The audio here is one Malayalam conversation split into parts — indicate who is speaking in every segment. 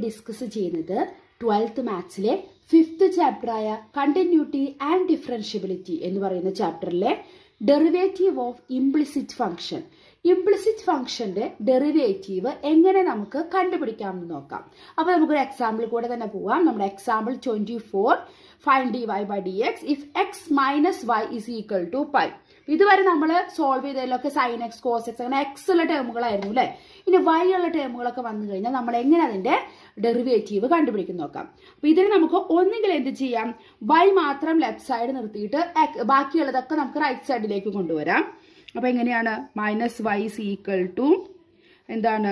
Speaker 1: ഡിസ്കസ് ചെയ്യുന്നത് ട്വൽത്ത് മാത്സിലെ ഫിഫ്ത്ത് ചാപ്റ്ററായ കണ്ടിന്യൂറ്റി ആൻഡ് ഡിഫറൻഷ്യബിലിറ്റി എന്ന് പറയുന്ന ചാപ്റ്ററിലെ derivative of implicit function implicit ഫംഗ്ഷന്റെ ഡെറിവേറ്റീവ് എങ്ങനെ നമുക്ക് കണ്ടുപിടിക്കാമെന്ന് നോക്കാം അപ്പൊ നമുക്കൊരു എക്സാമ്പിൾ കൂടെ തന്നെ പോവാം നമ്മുടെ example twenty four find d y by d x if x minus y is equal to pi ഇതുവരെ നമ്മൾ സോൾവ് ചെയ്തതിലൊക്കെ സൈൻ എക്സ് കോസ് എക്സ് അങ്ങനെ എക്സ് ഉള്ള ടേമുകളായിരുന്നു അല്ലെ ഇനി വൈ ഉള്ള ടേമുകളൊക്കെ വന്നു കഴിഞ്ഞാൽ നമ്മൾ എങ്ങനെ അതിന്റെ ഡെറിവേറ്റീവ് കണ്ടുപിടിക്കും നോക്കാം അപ്പൊ ഇതിന് നമുക്ക് ഒന്നുകിൽ എന്ത് ചെയ്യാം വൈ മാത്രം ലെഫ്റ്റ് സൈഡ് നിർത്തിയിട്ട് ബാക്കിയുള്ളതൊക്കെ നമുക്ക് റൈറ്റ് സൈഡിലേക്ക് കൊണ്ടുവരാം അപ്പൊ എങ്ങനെയാണ് minus y is equal to എന്താണ്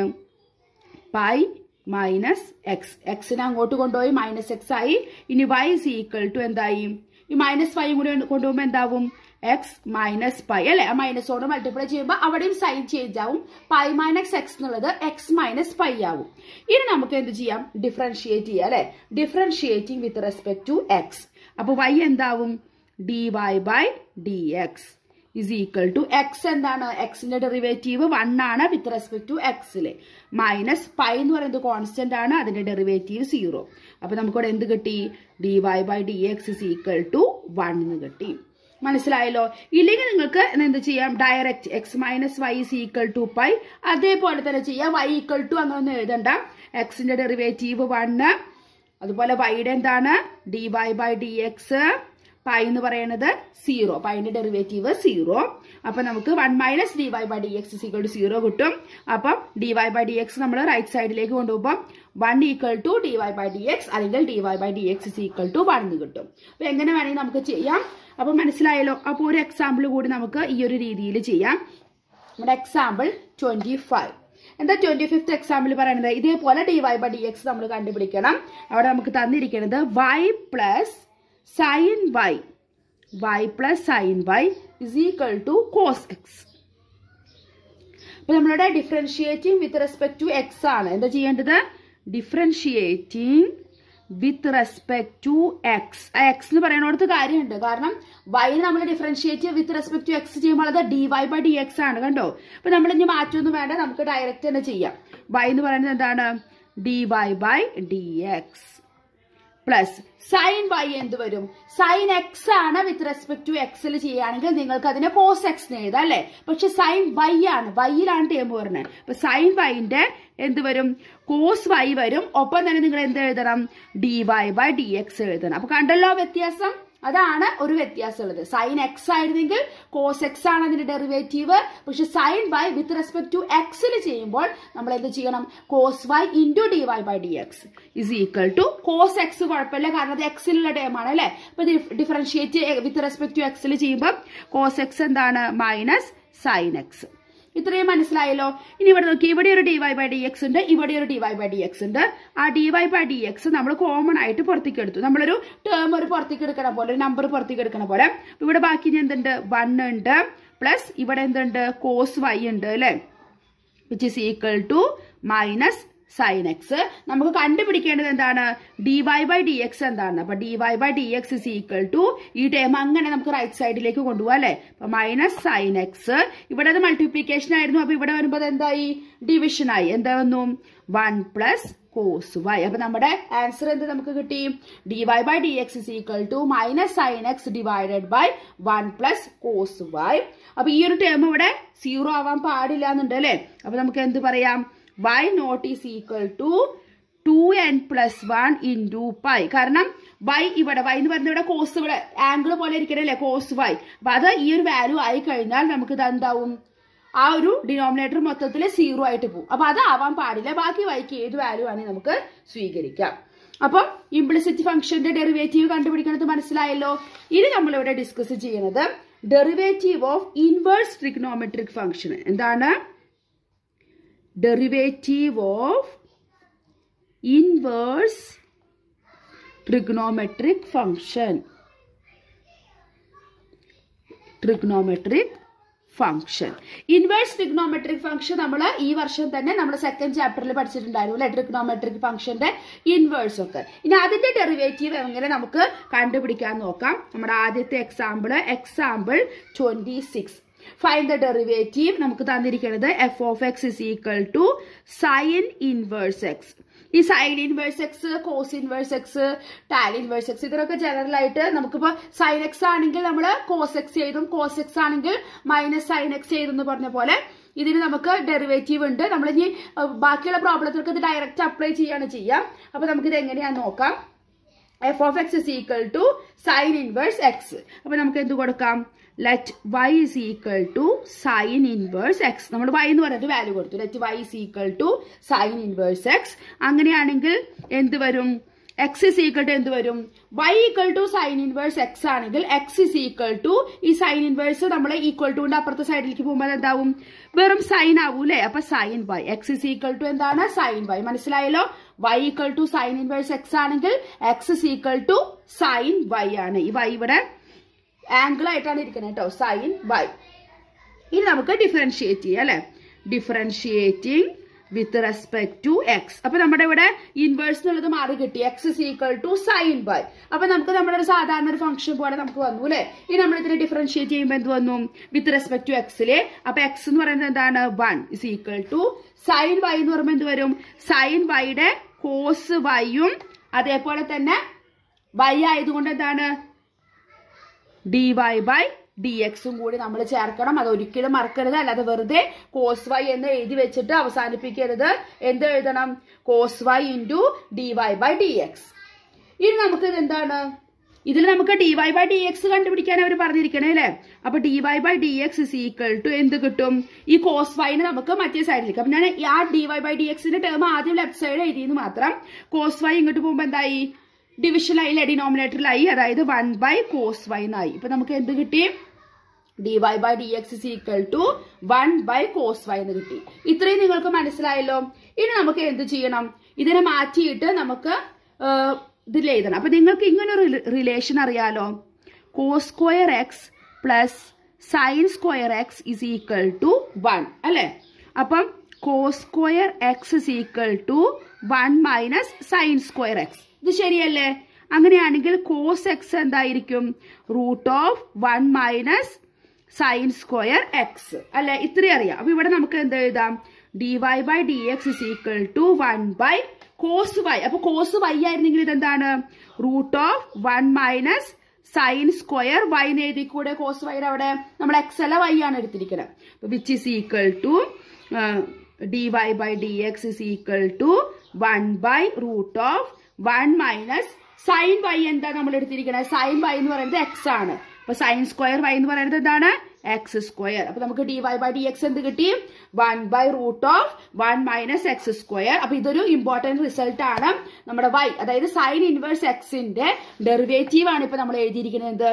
Speaker 1: പൈ മൈനസ് എക്സ് എക്സിനെ അങ്ങോട്ട് കൊണ്ടുപോയി മൈനസ് എക്സ് ആയി ഇനി വൈ ഇസ് ഈക്വൽ ടു എന്തായി ഈ മൈനസ് ഫൈവ് കൂടി കൊണ്ടുപോകുമ്പോൾ എന്താവും എക്സ് മൈനസ് പൈ അല്ലെ ആ മൈനസോട് മൾട്ടിപ്ലൈ ചെയ്യുമ്പോൾ അവിടെയും സൈൻ ചേഞ്ച് ആവും പൈ മൈനസ് എക്സ് എന്നുള്ളത് എക്സ് മൈനസ് പൈ ആവും ഇനി നമുക്ക് എന്ത് ചെയ്യാം ഡിഫറൻഷിയേറ്റ് ചെയ്യാം അല്ലെ differentiating with respect to x അപ്പൊ വൈ എന്താവും d y by d x is equal to x എന്താണ് എക്സിന്റെ ഡെറിവേറ്റീവ് വൺ ആണ് വിത്ത് റെസ്പെക്ട് ടു എക്സിലെ മൈനസ് പൈ എന്ന് പറയുന്നത് കോൺസ്റ്റന്റ് ആണ് അതിന്റെ ഡെറിവേറ്റീവ് സീറോ അപ്പൊ നമുക്കിവിടെ എന്ത് കിട്ടി d y by d x is equal to one എന്ന് കിട്ടി മനസ്സിലായല്ലോ ഇല്ലെങ്കിൽ നിങ്ങൾക്ക് എന്ത് ചെയ്യാം direct x minus y is equal to pi അതേപോലെ തന്നെ ചെയ്യാം വൈ ഈക്വൽ ടു അങ്ങനെ എഴുതണ്ട എക്സിന്റെ ഡെറിവേറ്റീവ് വണ്ണ് അതുപോലെ വൈയുടെ എന്താണ് d y by d x pi എന്ന് പറയുന്നത് സീറോ പൈന്റെ ഡെറിവേറ്റീവ് സീറോ അപ്പൊ നമുക്ക് one minus d y by d x equal to zero കിട്ടും അപ്പം d y by d x നമ്മൾ റൈറ്റ് സൈഡിലേക്ക് കൊണ്ടുപോകുമ്പോൾ one equal to d y by d x അല്ലെങ്കിൽ d y by d x equal to one എന്ന് കിട്ടും അപ്പൊ എങ്ങനെ വേണമെങ്കിൽ നമുക്ക് ചെയ്യാം അപ്പൊ മനസ്സിലായല്ലോ അപ്പൊ ഒരു എക്സാമ്പിൾ കൂടി നമുക്ക് ഈ ഒരു രീതിയിൽ ചെയ്യാം നമ്മുടെ എക്സാമ്പിൾ ട്വന്റി ഫൈവ് എന്താ ട്വന്റി ഫിഫ്ത്ത് എക്സാമ്പിൾ പറയുന്നത് ഇതേപോലെ d y by d x നമ്മൾ കണ്ടുപിടിക്കണം അവിടെ നമുക്ക് തന്നിരിക്കുന്നത് y plus sine y y plus sine y is equal to cos x അപ്പൊ നമ്മളുടെ differentiating with respect to x ആണ് എന്താ ചെയ്യേണ്ടത് differentiating with respect to x x എന്ന് പറയുന്നിടത്ത് കാര്യമുണ്ട് കാരണം വൈ നമ്മൾ differentiate with respect to x ചെയ്യുമ്പോൾ അത് d y by d X ആണ് കണ്ടോ അപ്പൊ നമ്മൾ ഇനി മാറ്റമൊന്നും വേണ്ട നമുക്ക് ഡയറക്റ്റ് തന്നെ ചെയ്യാം വൈ എന്ന് പറയുന്നത് എന്താണ് d y by d x plus sine y എന്ത് വരും സൈൻ എക്സ് ആണ് വിത്ത് റെസ്പെക്ട് ടു എക്സിൽ ചെയ്യുകയാണെങ്കിൽ നിങ്ങൾക്ക് അതിനെ കോസ് എക്സ് എഴുതാം അല്ലെ പക്ഷെ സൈൻ വൈ ആണ് വൈയിലാണ് ടേം വരുന്നത് അപ്പൊ സൈൻ വൈന്റെ എന്ത് വരും കോസ് വൈ വരും ഒപ്പം തന്നെ നിങ്ങൾ എന്ത് എഴുതണം d y by d x എഴുതണം അപ്പൊ കണ്ടല്ലോ വ്യത്യാസം അതാണ് ഒരു വ്യത്യാസം ഉള്ളത് സൈൻ എക്സ് ആയിരുന്നെങ്കിൽ കോസ് എക്സ് ആണ് അതിന്റെ ഡെറിവേറ്റീവ് പക്ഷെ sine y with respect to എക്സിൽ ചെയ്യുമ്പോൾ നമ്മൾ എന്ത് ചെയ്യണം cos y into d y by d x is equal to cos x കുഴപ്പമില്ല കാരണം അത് എക്സിലുള്ള ടേം ആണ് അല്ലെ അപ്പൊ ഡിഫറൻഷിയേറ്റ് വിത്ത് റെസ്പെക്ട് ടു എക്സിൽ ചെയ്യുമ്പോൾ കോസ് എക്സ് എന്താണ് മൈനസ് സൈൻ എക്സ് ഇത്രയും മനസ്സിലായല്ലോ ഇനി ഇവിടെ നോക്കി ഇവിടെ ഒരു d y by d x ഉണ്ട് ഇവിടെ ഒരു d y by d x ഉണ്ട് ആ d y by d x നമ്മൾ കോമൺ ആയിട്ട് പുറത്തേക്ക് എടുത്തു നമ്മളൊരു ടേം ഒരു പുറത്തേക്ക് എടുക്കണ പോലെ ഒരു നമ്പർ പുറത്തേക്ക് എടുക്കണ പോലെ ഇവിടെ ബാക്കി എന്തുണ്ട് വൺ ഉണ്ട് പ്ലസ് ഇവിടെ എന്തുണ്ട് കോസ് വൈ ഉണ്ട് അല്ലെ which is equal to minus sine x നമുക്ക് കണ്ടുപിടിക്കേണ്ടത് എന്താണ് d y by d x എന്താണ് അപ്പൊ d y by d x is equal to ഈ ടേം അങ്ങനെ നമുക്ക് റൈറ്റ് സൈഡിലേക്ക് കൊണ്ടുപോകാം അല്ലെ അപ്പൊ മൈനസ് സൈൻ എക്സ് ഇവിടെ അത് മൾട്ടിപ്ലിക്കേഷൻ ആയിരുന്നു അപ്പൊ ഇവിടെ വരുമ്പോൾ എന്തായി ഡിവിഷൻ ആയി എന്താ വന്നു വൺ പ്ലസ് കോസ് വൈ അപ്പൊ നമ്മുടെ ആൻസർ എന്ത് നമുക്ക് കിട്ടി d y by d x is equal to minus sine x divided by one plus cos y അപ്പൊ ഈ ഒരു ടേം ഇവിടെ സീറോ ആവാൻ പാടില്ല എന്നുണ്ട് അല്ലെ അപ്പൊ നമുക്ക് എന്ത് പറയാം y not is equal to two n plus one into pi കാരണം y ഇവിടെ y എന്ന് പറയുന്നത് ഇവിടെ കോസ് ഇവിടെ ആംഗിൾ പോലെ ഇരിക്കണല്ലേ കോസ് y അപ്പൊ അത് ഈ ഒരു വാല്യൂ ആയി കഴിഞ്ഞാൽ നമുക്ക് ഇത് എന്താവും ആ ഒരു ഡിനോമിനേറ്റർ മൊത്തത്തിൽ സീറോ ആയിട്ട് പോകും അപ്പൊ അത് ആവാൻ പാടില്ല ബാക്കി വൈക്ക് ഏത് വാല്യൂ ആണെങ്കിൽ നമുക്ക് സ്വീകരിക്കാം അപ്പം ഇംപ്ലിസിറ്റ് ഫംഗ്ഷന്റെ ഡെറിവേറ്റീവ് കണ്ടുപിടിക്കണത് മനസ്സിലായല്ലോ ഇനി നമ്മളിവിടെ ഡിസ്കസ് ചെയ്യുന്നത് derivative of inverse trigonometric function എന്താണ് derivative of inverse trigonometric function trigonometric function inverse trigonometric function നമ്മൾ ഈ വർഷം തന്നെ നമ്മൾ സെക്കൻഡ് ചാപ്റ്ററിൽ പഠിച്ചിട്ടുണ്ടായിരുന്നു അല്ലെ ട്രിഗ്നോമെട്രിക് ഫംഗ്ഷന്റെ ഇൻവേഴ്സ് ഒക്കെ ഇനി അതിന്റെ ഡെറിവേറ്റീവ് എങ്ങനെ നമുക്ക് കണ്ടുപിടിക്കാൻ നോക്കാം നമ്മുടെ ആദ്യത്തെ example example twenty six find the derivative നമുക്ക് തന്നിരിക്കുന്നത് f of x is equal to sine inverse x ഈ sine inverse x cos inverse x tan inverse x ഇതിനൊക്കെ ജനറൽ ആയിട്ട് നമുക്കിപ്പോ സൈൻ എക്സ് ആണെങ്കിൽ നമ്മൾ കോസ് എക്സ് എഴുതും കോസ് എക്സ് ആണെങ്കിൽ മൈനസ് സൈൻ എക്സ് എഴുതും പറഞ്ഞ പോലെ ഇതിന് നമുക്ക് ഡെറിവേറ്റീവ് ഉണ്ട് നമ്മൾ ഇനി ബാക്കിയുള്ള പ്രോബ്ലത്തിലേക്ക് ഇത് ഡയറക്റ്റ് അപ്ലൈ ചെയ്യാണ് ചെയ്യാം അപ്പൊ നമുക്കിത് എങ്ങനെയാന്ന് നോക്കാം f of x is equal to sine inverse x അപ്പൊ നമുക്ക് എന്ത് കൊടുക്കാം let y is equal to sine inverse x നമ്മൾ വൈ എന്ന് പറഞ്ഞിട്ട് വാല്യൂ കൊടുത്തു let y is equal to sine inverse x അങ്ങനെയാണെങ്കിൽ എന്ത് വരും എക്സ് ഇസ് ഈക്വൽ ടു എന്ത് വരും y equal to sine inverse x ആണെങ്കിൽ എക്സ് ഇസ് ഈക്വൽ ടു ഈ സൈൻ ഇൻവേഴ്സ് നമ്മൾ ഈക്വൽ ടുന്റെ അപ്പുറത്തെ സൈഡിലേക്ക് പോകുമ്പോൾ എന്താവും വെറും സൈൻ ആവൂ അല്ലെ അപ്പൊ sine y x is equal to എന്താണ് സൈൻ വൈ മനസ്സിലായല്ലോ y equal to sine inverse x ആണെങ്കിൽ x is equal to sine y ആണ് ഈ വൈ ഇവിടെ ആംഗിൾ ആയിട്ടാണ് ഇരിക്കുന്നത് കേട്ടോ സൈൻ വൈ ഇനി നമുക്ക് ഡിഫറൻഷിയേറ്റ് ചെയ്യാം അല്ലെ differentiating with respect to x അപ്പൊ നമ്മുടെ ഇവിടെ ഇൻവേഴ്സ് എന്നുള്ളത് മാറി കിട്ടി x is equal to sine y അപ്പൊ നമുക്ക് നമ്മുടെ ഒരു സാധാരണ ഒരു ഫംഗ്ഷൻ പോലെ നമുക്ക് വന്നു അല്ലെ ഇനി നമ്മൾ ഇതിനെ ഡിഫറൻഷിയേറ്റ് ചെയ്യുമ്പോൾ എന്ത് വന്നു വിത്ത് റെസ്പെക്ട് ടു എക്സില് അപ്പൊ എക്സ് എന്ന് പറയുന്നത് എന്താണ് one is equal to sine y എന്ന് പറയുമ്പോൾ എന്ത് വരും സൈൻ വൈയുടെ കോസ് വൈയും അതേപോലെ തന്നെ വൈ ആയതുകൊണ്ട് എന്താണ് ഡി വൈ ബൈ ഡി എക്സും കൂടി നമ്മൾ ചേർക്കണം അത് ഒരിക്കലും മറക്കരുത് അല്ലാതെ വെറുതെ കോസ് വൈ എന്ന് എഴുതി വെച്ചിട്ട് അവസാനിപ്പിക്കരുത് എന്ത് എഴുതണം cos y into d y by d x ഇനി നമുക്ക് ഇത് എന്താണ് ഇതിൽ നമുക്ക് d y by d x കണ്ടുപിടിക്കാൻ അവർ പറഞ്ഞിരിക്കണേ അല്ലേ അപ്പൊ d y by d x is equal to എന്ത് കിട്ടും ഈ കോസ് വൈന് നമുക്ക് മറ്റേ സൈഡിലേക്ക് അപ്പൊ ഞാൻ ആ ഡി വൈ ബൈ ഡി എക്സിന്റെ ടേം ആദ്യം ലെഫ്റ്റ് സൈഡ് എഴുതിയെന്ന് മാത്രം കോസ് വൈ ഇങ്ങോട്ട് പോകുമ്പോൾ എന്തായി ഡിവിഷനിലായി ഡിനോമിനേറ്ററിലായി അതായത് വൺ ബൈ കോസ് വൈ എന്നായി ഇപ്പൊ നമുക്ക് എന്ത് കിട്ടി d y by d x is equal to one by cos y എന്ന് കിട്ടി ഇത്രയും നിങ്ങൾക്ക് മനസ്സിലായല്ലോ ഇനി നമുക്ക് എന്ത് ചെയ്യണം ഇതിനെ മാറ്റിയിട്ട് നമുക്ക് ഇതിൽ എഴുതണം അപ്പൊ നിങ്ങൾക്ക് ഇങ്ങനെ ഒരു റിലേഷൻ അറിയാലോ cos square x plus sine square x is equal to one അല്ലെ അപ്പം cos square x is equal to one minus sine square x ഇത് ശരിയല്ലേ അങ്ങനെയാണെങ്കിൽ കോസ് എക്സ് എന്തായിരിക്കും root of one minus sine square x അല്ലെ ഇത്രയും അറിയാം അപ്പൊ ഇവിടെ നമുക്ക് എന്ത് എഴുതാം d y by d x is equal to one by cos y അപ്പൊ കോസ് വൈ ആയിരുന്നെങ്കിൽ ഇതെന്താണ് root of one minus sine square y എഴുതി കൂടെ കോസ് വൈ അവിടെ നമ്മൾ എക്സ് അല്ല വൈ ആണ് എടുത്തിരിക്കുന്നത് which is equal to d y by d x is equal to one by root of one minus sine y എന്താ നമ്മൾ എടുത്തിരിക്കുന്നത് സൈൻ വൈ എന്ന് പറയുന്നത് എക്സ് ആണ് അപ്പൊ സൈൻ സ്ക്വയർ വൈ എന്ന് പറയുന്നത് എന്താണ് എക്സ് സ്ക്വയർ അപ്പൊ നമുക്ക് d y by d x എന്ത് കിട്ടി one by root of one minus x square അപ്പൊ ഇതൊരു ഇമ്പോർട്ടന്റ് റിസൾട്ട് ആണ് നമ്മുടെ വൈ അതായത് സൈൻ ഇൻവേഴ്സ് എക്സിന്റെ ഡെറിവേറ്റീവ് ആണ് ഇപ്പൊ നമ്മൾ എഴുതിയിരിക്കുന്നത്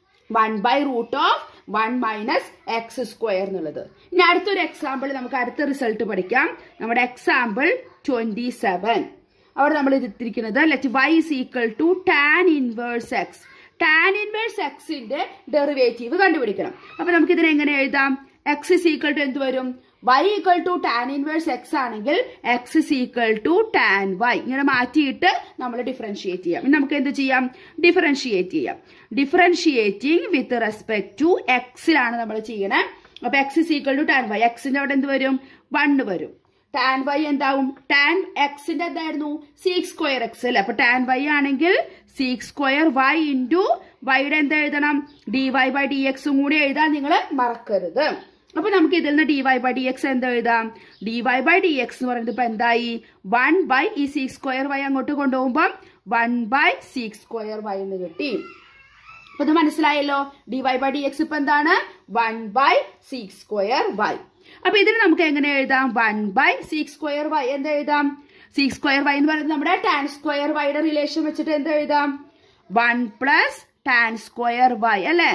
Speaker 1: one by root of one minus x square എന്നുള്ളത് ഇനി അടുത്തൊരു എക്സാമ്പിൾ നമുക്ക് അടുത്ത റിസൾട്ട് പഠിക്കാം നമ്മുടെ എക്സാമ്പിൾ ട്വന്റി സെവൻ അവിടെ നമ്മൾ ഇതിരിക്കുന്നത് let y is equal to tan inverse x tan inverse എക്സിന്റെ ഡെറിവേറ്റീവ് കണ്ടുപിടിക്കണം അപ്പൊ നമുക്ക് ഇതിനെ എങ്ങനെ എഴുതാം എക്സ് ഇസ് ഈക്വൽ ടു എന്ത് വരും y equal to tan inverse x ആണെങ്കിൽ x is equal to tan y ഇങ്ങനെ മാറ്റിയിട്ട് നമ്മൾ ഡിഫറൻഷിയേറ്റ് ചെയ്യാം ഇനി നമുക്ക് എന്ത് ചെയ്യാം ഡിഫറൻഷിയേറ്റ് ചെയ്യാം ഡിഫറൻഷിയേറ്റിംഗ് വിത്ത് റെസ്പെക്ട് ടു എക്സിലാണ് നമ്മൾ ചെയ്യണേ അപ്പൊ x is equal to tan y എക്സിന്റെ അവിടെ എന്ത് വരും വണ്ണ് വരും ടാൻ വൈ എന്താവും ടാൻ എക്സിന്റെ എന്തായിരുന്നു സീക്സ് സ്ക്വയർ എക്സ് അല്ലേ അപ്പൊ ടാൻ വൈ ആണെങ്കിൽ സീക്സ് സ്ക്വയർ വൈ ഇൻറ്റു വൈയുടെ എന്താ എഴുതണം ഡി വൈ ബൈ ഡി എക്സും കൂടി എഴുതാൻ നിങ്ങൾ മറക്കരുത് അപ്പൊ നമുക്ക് ഇതിൽ നിന്ന് d y by d x എന്താ എഴുതാം d y by d x എന്ന് പറയുന്നത് ഇപ്പൊ എന്തായി വൺ ബൈ ഈ സീക്സ് സ്ക്വയർ വൈ അങ്ങോട്ട് കൊണ്ടുപോകുമ്പോൾ one by sec square y എന്ന് കിട്ടി അപ്പൊ ഇത് മനസ്സിലായല്ലോ d y by d x ഇപ്പൊ എന്താണ് one by sec square y അപ്പൊ ഇതിന് നമുക്ക് എങ്ങനെ എഴുതാം one by sec square y എന്താ എഴുതാം സിക്സ് സ്ക്വയർ വൈ എന്ന് പറയുന്നത് നമ്മുടെ ടാൻ സ്ക്വയർ വൈയുടെ റിലേഷൻ വെച്ചിട്ട് എന്താ എഴുതാം one plus tan square y അല്ലേ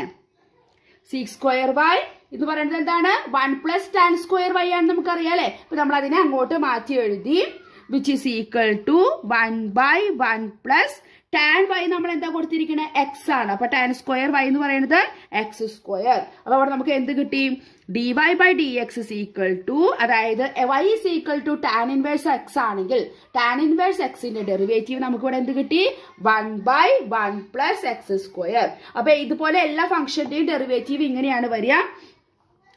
Speaker 1: സിക്സ് സ്ക്വയർ വൈ എന്ന് പറയുന്നത് എന്താണ് one plus tan square y ആണ് നമുക്കറിയാം അല്ലെ അപ്പൊ നമ്മൾ അതിനെ അങ്ങോട്ട് മാറ്റി എഴുതി which is equal to one by one plus tan y നമ്മൾ എന്താ കൊടുത്തിരിക്കുന്നത് എക്സ് ആണ് അപ്പൊ ടാൻ സ്ക്വയർ വൈ എന്ന് പറയുന്നത് എക്സ് സ്ക്വയർ അപ്പൊ അവിടെ നമുക്ക് എന്ത് കിട്ടി d y by d x is equal to അതായത് y is equal to tan inverse x ആണെങ്കിൽ ടാൻ ഇൻവേഴ്സ് എക്സിന്റെ ഡെറിവേറ്റീവ് നമുക്ക് ഇവിടെ എന്ത് കിട്ടി one by one plus x square അപ്പൊ ഇതുപോലെ എല്ലാ ഫംഗ്ഷന്റെയും ഡെറിവേറ്റീവ് ഇങ്ങനെയാണ് വരിക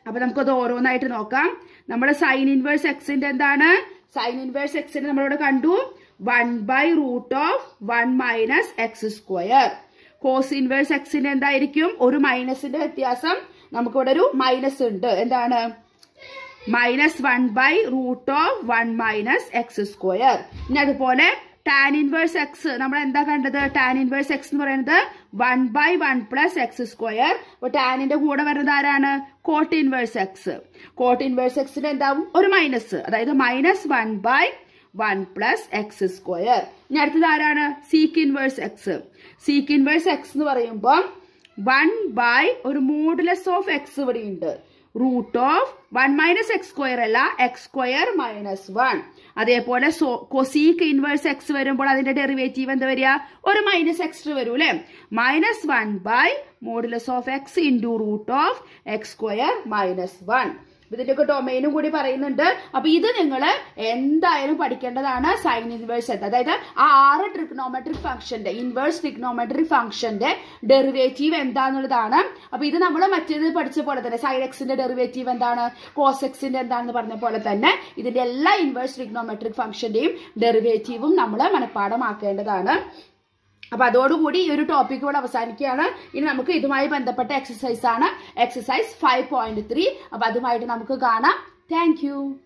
Speaker 1: അപ്പൊ നമുക്കത് ഓരോന്നായിട്ട് നോക്കാം നമ്മുടെ സൈൻ ഇൻവേഴ്സ് എക്സിന്റെ എന്താണ് സൈൻ ഇൻവേഴ്സ് എക്സിന്റെ നമ്മളിവിടെ കണ്ടു one by root of one minus x square cos inverse എക്സിന്റെ എന്തായിരിക്കും ഒരു മൈനസിന്റെ വ്യത്യാസം നമുക്കിവിടെ ഒരു മൈനസ് ഉണ്ട് എന്താണ് minus one by root of one minus x square ഇനി അതുപോലെ ടാൻ ഇൻവേഴ്സ് എക്സ് നമ്മൾ എന്താ കണ്ടത് ടാൻ ഇൻവേഴ്സ് എക്സ് എന്ന് പറയുന്നത് one by one plus x square അപ്പൊ ടാനിന്റെ കൂടെ വരുന്നത് ആരാണ് cot inverse x cot inverse എക്സിന് എന്താവും ഒരു മൈനസ് അതായത് minus one by one plus x square ഇനി അടുത്തത് ആരാണ് sec inverse x sec inverse x എന്ന് പറയുമ്പോൾ വൺ ബൈ ഒരു മോഡുലസ് ഓഫ് എക്സ് ഇവിടെ ഉണ്ട് root of one minus x square അല്ല എക്സ് സ്ക്വയർ മൈനസ് വൺ അതേപോലെ കൊസീക്ക് ഇൻവേഴ്സ് എക്സ് വരുമ്പോൾ അതിന്റെ ഡെറിവേറ്റീവ് എന്താ വരിക ഒരു മൈനസ് എക്സ്ട്ര വരും അല്ലെ minus one by modulus of x into root of x square minus one ഇതിന്റെ ഒക്കെ ഡൊമൈനും കൂടി പറയുന്നുണ്ട് അപ്പൊ ഇത് നിങ്ങൾ എന്തായാലും പഠിക്കേണ്ടതാണ് സൈൻ ഇൻവേഴ്സ് എന്ന് അതായത് ആ ആറ് ട്രിഗ്നോമെട്രിക് ഫംഗ്ഷന്റെ ഇൻവേഴ്സ് ട്രിഗ്നോമെട്രിക് ഫംഗ്ഷന്റെ ഡെറിവേറ്റീവ് എന്താന്നുള്ളതാണ് അപ്പൊ ഇത് നമ്മൾ മറ്റേത് പഠിച്ച പോലെ തന്നെ സൈൻ എക്സിന്റെ ഡെറിവേറ്റീവ് എന്താണ് കോസ് എക്സിന്റെ എന്താണെന്ന് പറഞ്ഞ പോലെ തന്നെ ഇതിന്റെ എല്ലാ ഇൻവേഴ്സ് ട്രിഗ്നോമെട്രിക് ഫംഗ്ഷന്റെയും ഡെറിവേറ്റീവും നമ്മൾ മനഃപ്പാടമാക്കേണ്ടതാണ് അപ്പൊ അതോടുകൂടി ഈ ഒരു ടോപ്പിക് ഇവിടെ അവസാനിക്കുകയാണ് ഇനി നമുക്ക് ഇതുമായി ബന്ധപ്പെട്ട എക്സസൈസ് ആണ് എക്സസൈസ് ഫൈവ് പോയിന്റ് ത്രീ അപ്പൊ അതുമായിട്ട് നമുക്ക് കാണാം താങ്ക്